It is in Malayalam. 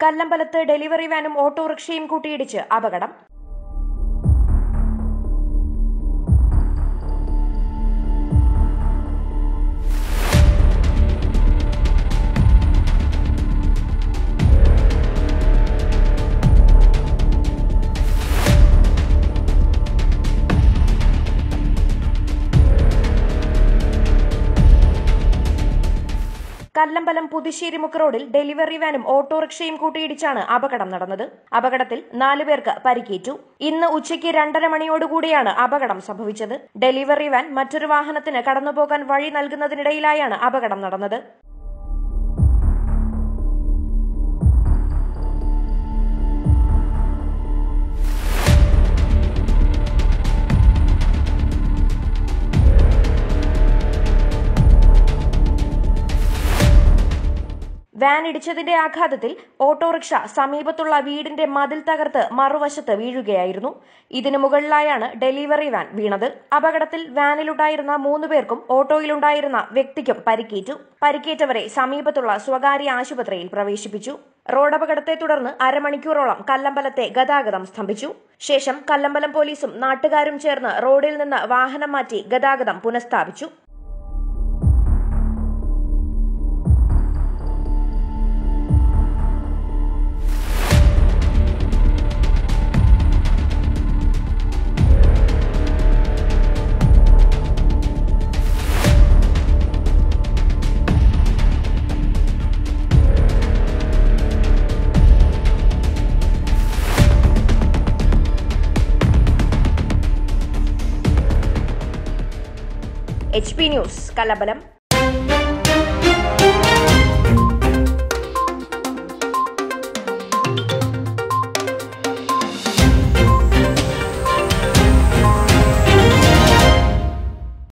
കല്ലമ്പലത്ത് ഡെലിവറി വാനും ഓട്ടോറിക്ഷയും കൂട്ടിയിടിച്ച് അപകടം കല്ലമ്പലം പുതുശ്ശേരിമുക്ക് റോഡിൽ ഡെലിവറി വാനും ഓട്ടോറിക്ഷയും കൂട്ടിയിടിച്ചാണ് അപകടം നടന്നത് അപകടത്തിൽ നാലുപേർക്ക് പരിക്കേറ്റു ഇന്ന് ഉച്ചയ്ക്ക് രണ്ടര മണിയോടുകൂടിയാണ് അപകടം സംഭവിച്ചത് ഡെലിവറി വാൻ മറ്റൊരു വാഹനത്തിന് കടന്നുപോകാൻ വഴി നൽകുന്നതിനിടയിലായാണ് അപകടം നടന്നത് വാൻ ഇടിച്ചതിന്റെ ആഘാതത്തിൽ ഓട്ടോറിക്ഷ സമീപത്തുള്ള വീടിന്റെ മതിൽ തകർത്ത് മറുവശത്ത് വീഴുകയായിരുന്നു ഇതിനു മുകളിലായാണ് ഡെലിവറി വാൻ വീണത് അപകടത്തിൽ വാനിലുണ്ടായിരുന്ന മൂന്ന് പേർക്കും ഓട്ടോയിലുണ്ടായിരുന്ന വ്യക്തിക്കും പരിക്കേറ്റു പരിക്കേറ്റവരെ സമീപത്തുള്ള സ്വകാര്യ ആശുപത്രിയിൽ പ്രവേശിപ്പിച്ചു റോഡപകടത്തെ തുടർന്ന് അരമണിക്കൂറോളം കല്ലമ്പലത്തെ ഗതാഗതം സ്തംഭിച്ചു ശേഷം കല്ലമ്പലം പോലീസും നാട്ടുകാരും ചേർന്ന് റോഡിൽ നിന്ന് വാഹനം മാറ്റി ഗതാഗതം പുനഃസ്ഥാപിച്ചു എച്ച് പി ന്യൂസ് കല്ലമ്പലം